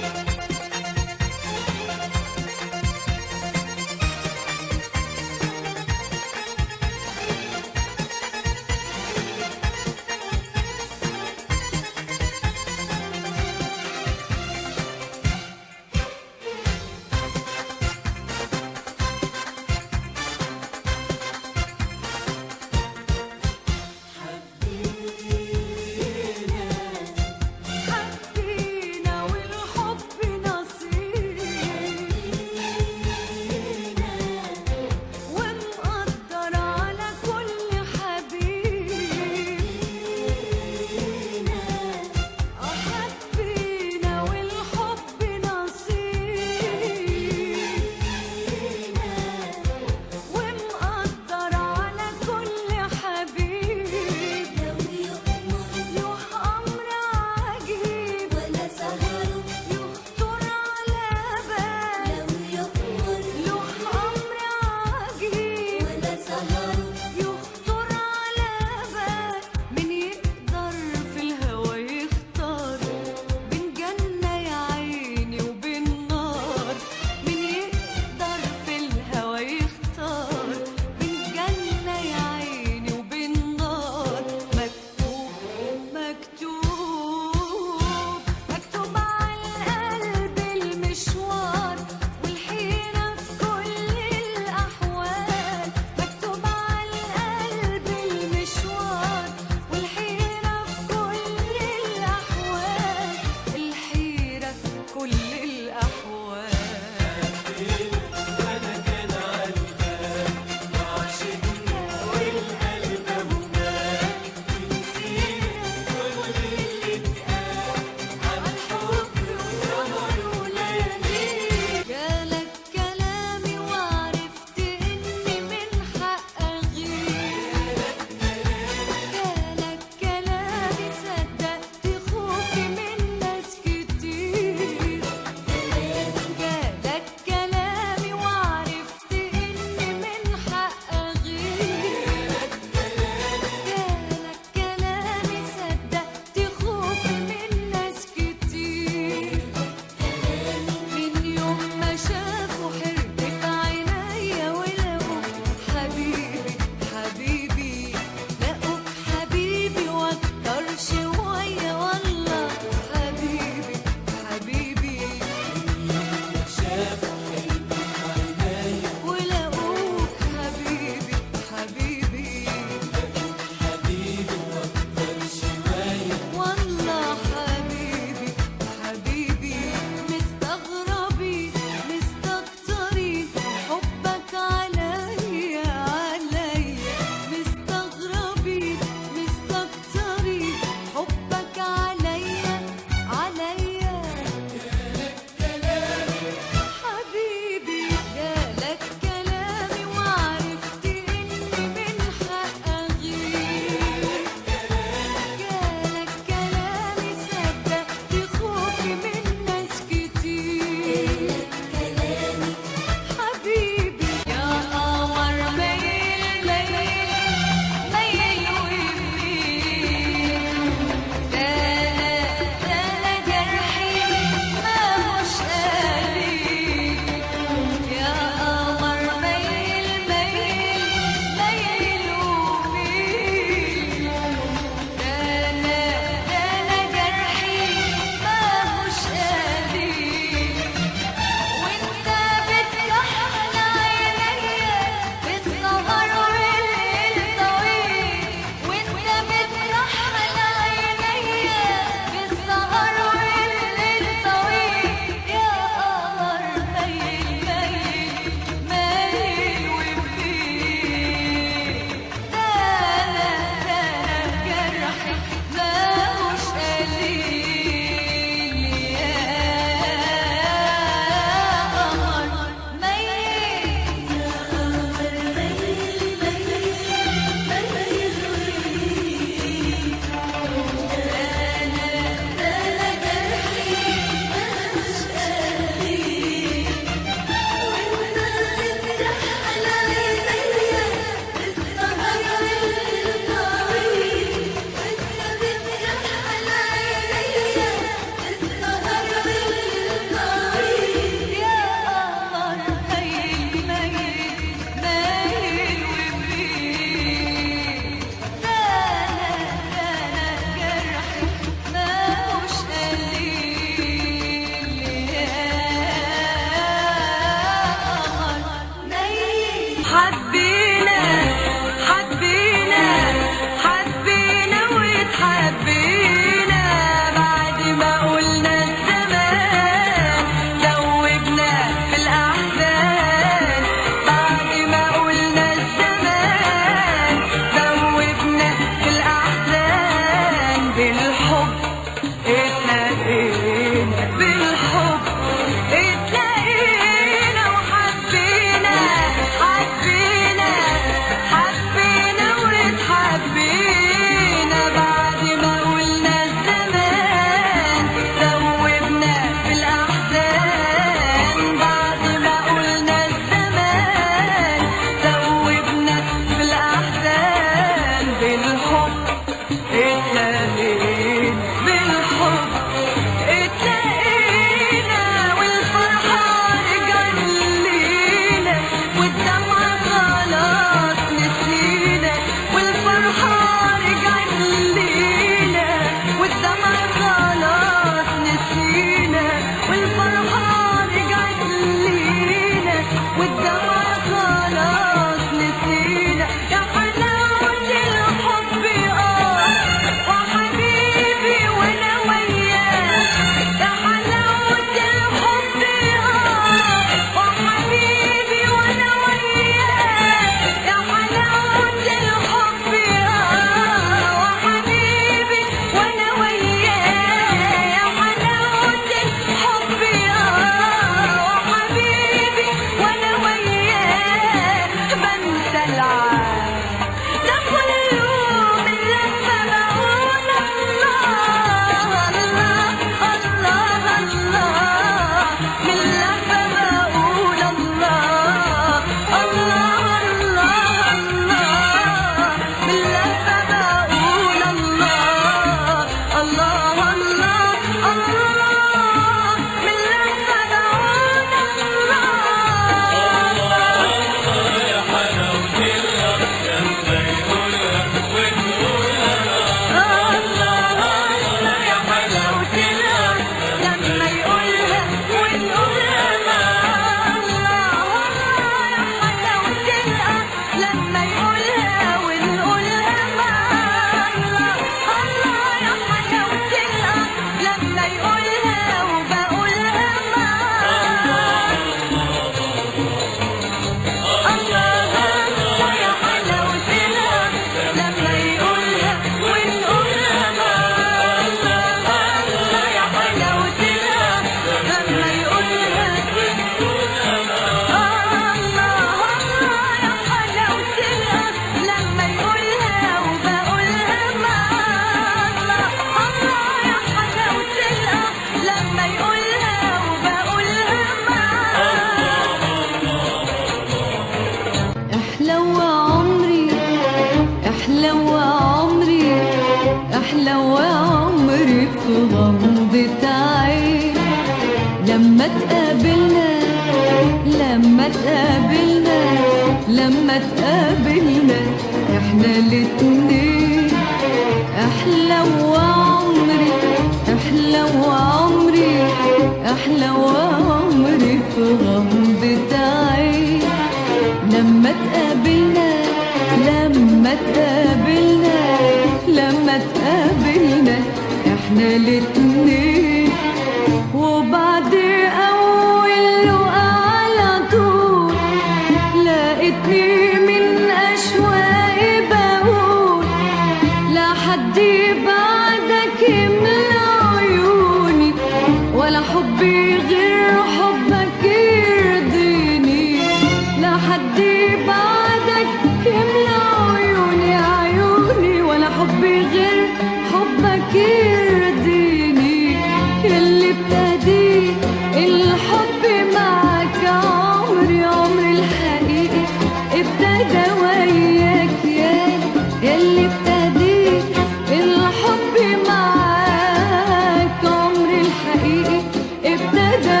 [SPEAKER 1] احلى وعمري احلى وعمري في غمضة عين لما تقابلنا لما تقابلنا لما تقابلنا احنا الاتنين احلى وعمري احلى وعمري احلى وعمري في غمضة عين لما تقابلنا لما تقابلنا لما تقابلنا احنا الاتنين وبعد اول لقاء على طول لقيتني من اشواقي بقول لا حد بعدك يملى عيوني ولا حبي غير حبك يرضيني لا حد بعدك يملى عيوني عيوني ولا حبي غير حبك يرضيني اللي ابتدي الحب معك عمري عمري الحقيقي ابتدى وياك يا اللي ابتدي الحب معاك عمري الحقيقي ابتدى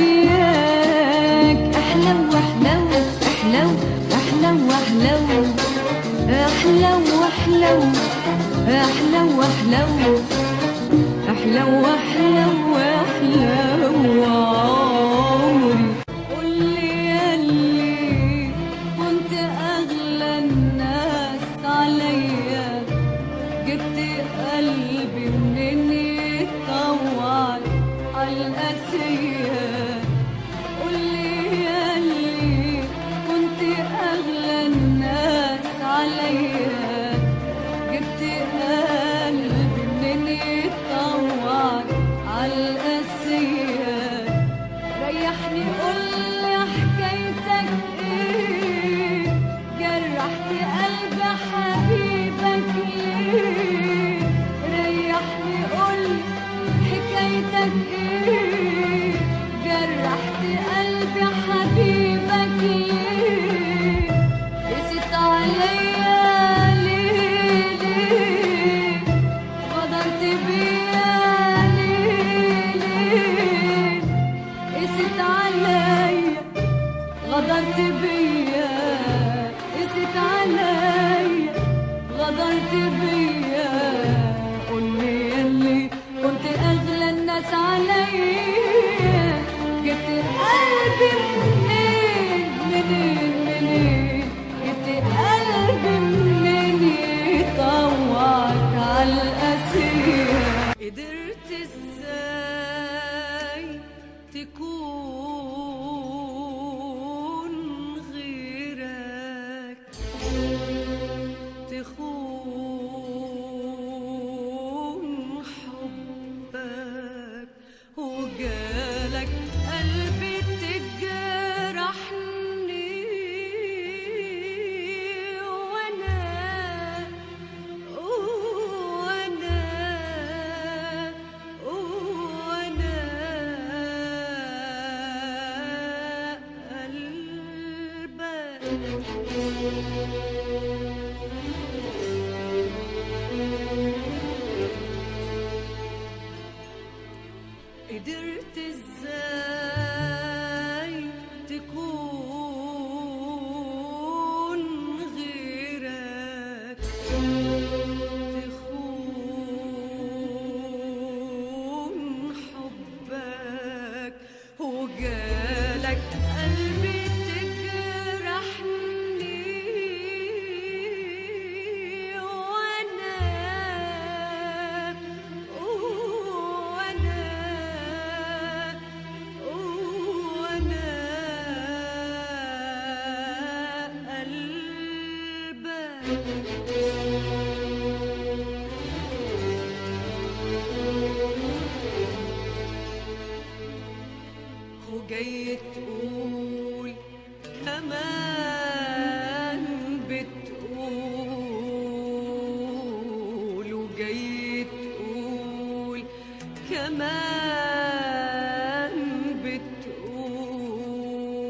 [SPEAKER 1] وياك احلى واحلى احلى احلى واحلى احلى واحلى احلى واحلى احلى واحلى واحلى وعمري قولي ياللي كنت اغلى الناس عليا جبت قلبي منين يتطوع عالقاسية قولي ياللي كنت اغلى الناس عليا جبت قلبي منين يتطوع عالقاسية ريحني قولي حكايتك ايه جرحت قلب حبيبك ليه ريحني قولي حكايتك ايه جرحت قلب حبيبك ليه قست عليا ليه ليه غدرت بيا ليه ليه قست عليا غدرت بيا قست عليا غدرت بيا قولي ياللي كنت اغلى الناس عليا جبت قلبي منين منين منين جبت قلبي منين يطوعك عالقاسية قدرت ازاي تكون غيرك تخون حبك وجالك قلبي تجرحني وانا وانا وانا قلبك قدرت ازاي تكون غيرك تخون حبك وجالك قلبي تجرحني وانا وانا وانا قلبك وجاي تقول كمان بتقول وجاي تقول كمان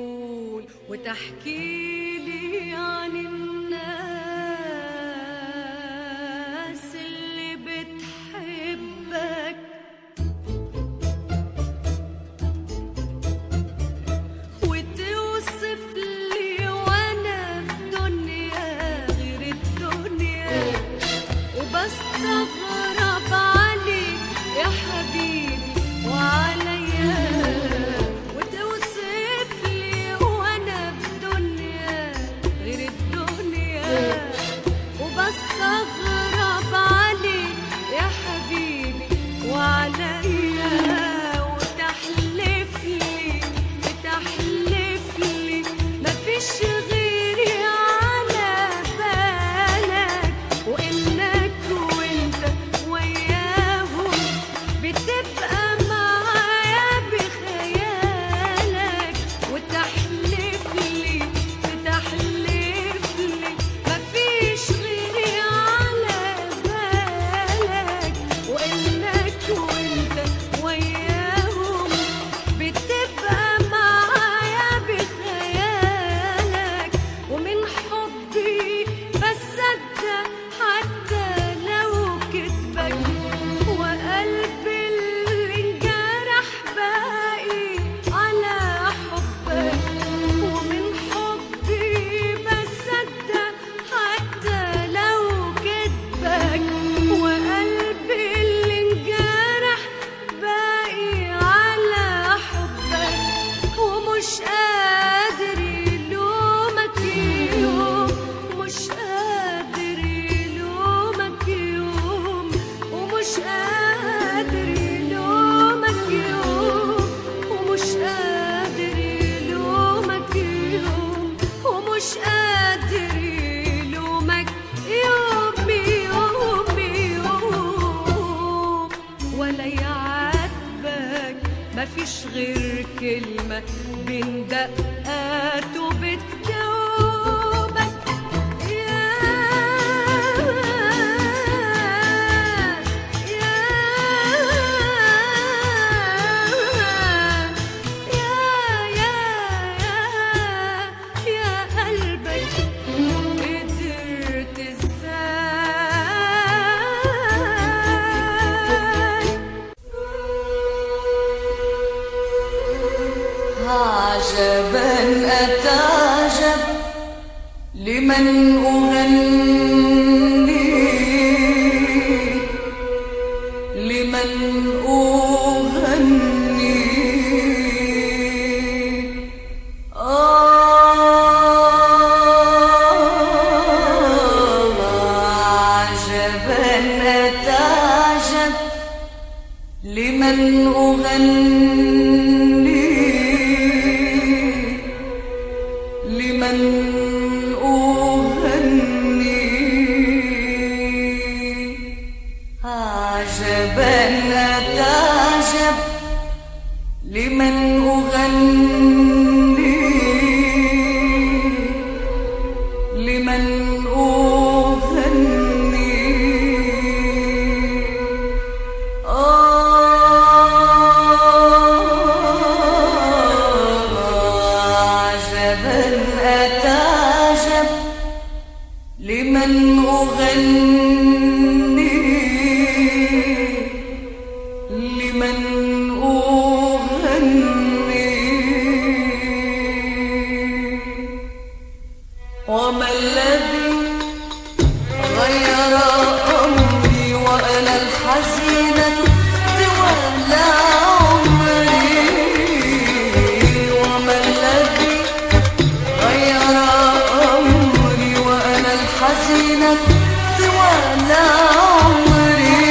[SPEAKER 1] بتقول وتحكي لي عن الناس غير كلمة بين دقاته بتجاوبك يا يا يا يا يا قلبك قدرت ازاي
[SPEAKER 3] عجبا أتعجب لمن أغني لمن أغني آه عجبا أتعجب لمن أغني لمن أغني عجبا أتعجب لمن أغني لمن أغني عجبا أتعجب لمن أغني لمن أغني وما الذي غير أمري وأنا الحزينة تولى عمري وما الذي غير أمري وأنا الحزينة تولى عمري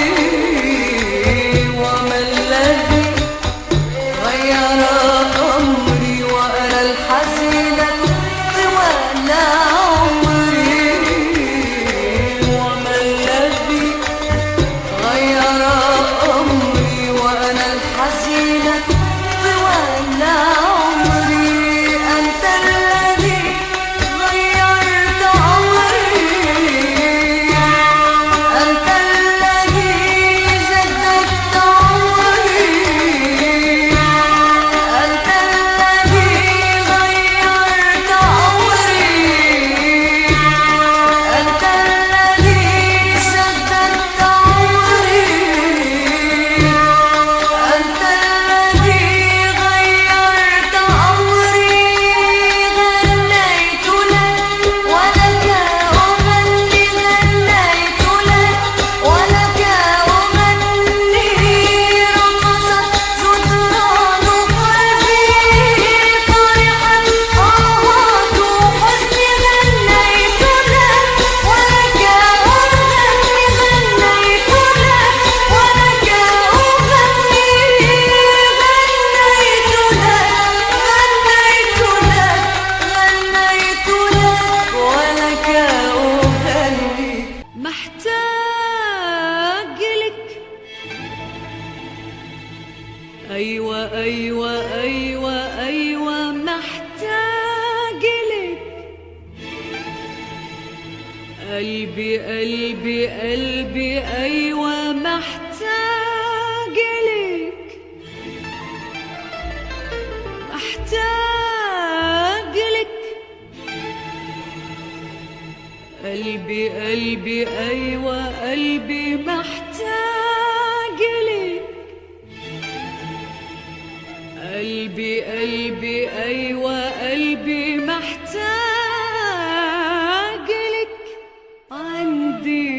[SPEAKER 3] وما الذي غير أمري وأنا الحزينة تولى عمري وما الذي غير أمري وأنا الحزينة تولى عمري أنت الذي غيرت عمري أنت الذي جددت عمري أنت الذي غيرت عمري أنت الذي جددت عمري أنت الذي غيرت عمري غنيت لك ولك أغني غنيت لك ولك أغني رقصت جدران قلبي فرحا آهات حزني غنيت لك ولك أغني غنيت لك ولك أغني غنيت لك غنيت لك غنيت لك ولك أغني
[SPEAKER 1] محتاج لك أيوة أيوة أيوة أيوة محتاج لك قلبي قلبي قلبي أيوة محتاج لك محتاج لك قلبي قلبي أيوة قلبي محتاج لك قلبي قلبي أيوة قلبي محتاج لك عندي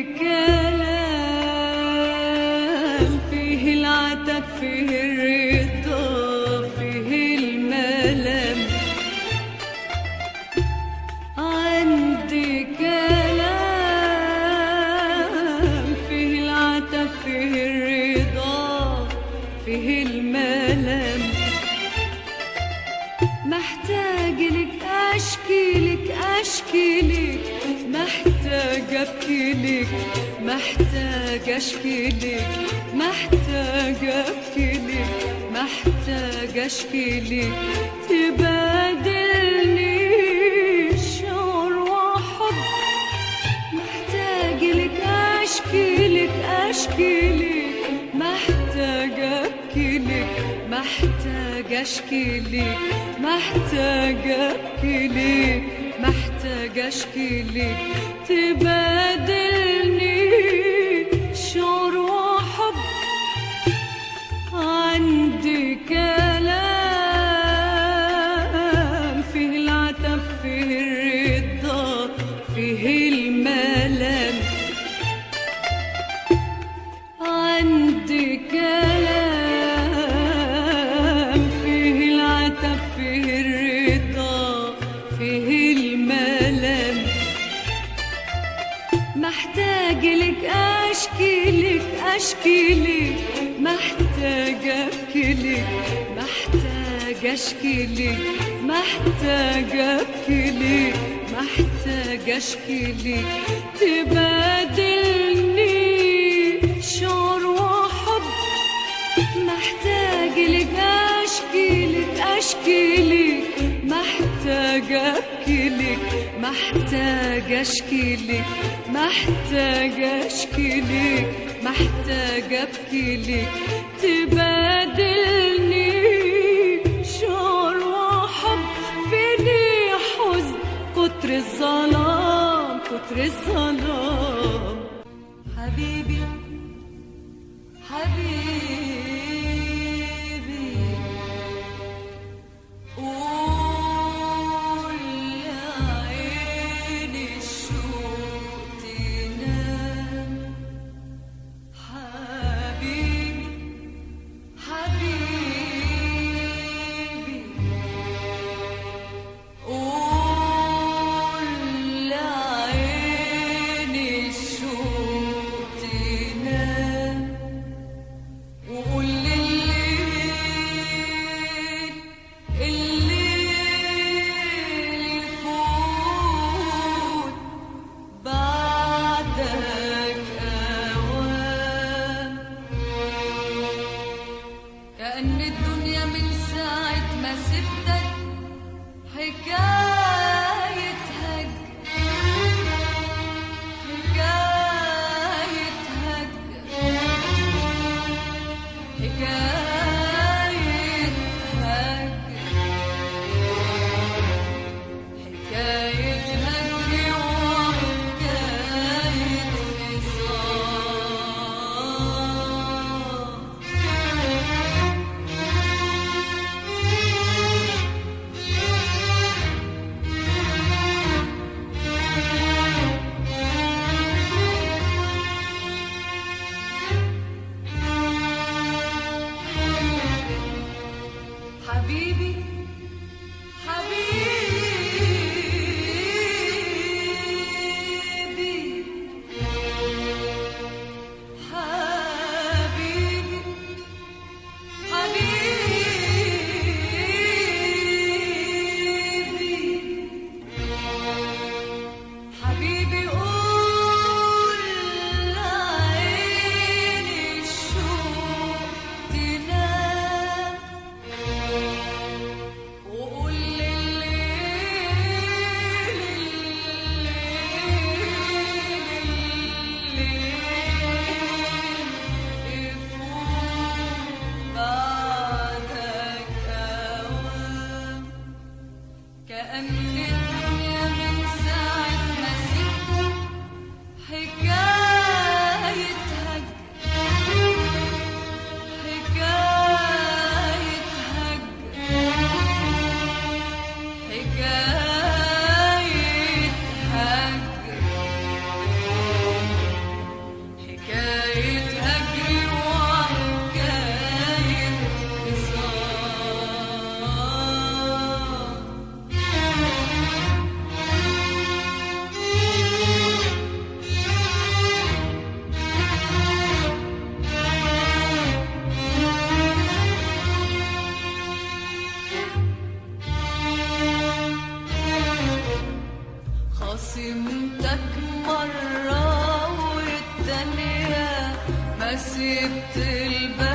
[SPEAKER 1] كلام فيه العتب فيه الرضا فيه الملام عندي كلام فيه العتب فيه الرضا فيه الملام محتاج لك اشكي لك اشكي لك محتاج ابكي لك لك محتاج اشكي لك محتاج ابكي لك محتاج اشكي لك تبادلني شعور وحب محتاج لك اشكي لك اشكي لك محتاج ابكي لك محتاج اشكي لك محتاج ابكي لك محتاج اشكي لك تبادلني شعور وحب عندي كلام فيه العتب فيه الرضا فيه الملام عندي كلام فيه العتب فيه الرضا فيه الملام محتاج لك اشكي لك اشكي لك محتاج ابكي لك محتاج اشكي لك محتاج ابكي لك محتاج اشكي لك تبادلني شعور وحب محتاج لك اشكي لك اشكي لك محتاج ابكي لك محتاج اشكي لك محتاج اشكي لك محتاج ابكي لك تبادلني شعور وحب فيني حزن كتر الظلام كتر الظلام حبيبي حبيبي قول لعيني الشوق تنام حبيبي حبيبي قول لعيني الشوق تنام وقول لليل الليل يفوت بعدك أوام كأن الدنيا من ساعة ما سبتك حكاية هج حكاية هج حكاية هج حكاية هجر وحكاية خصام ما سبت الباب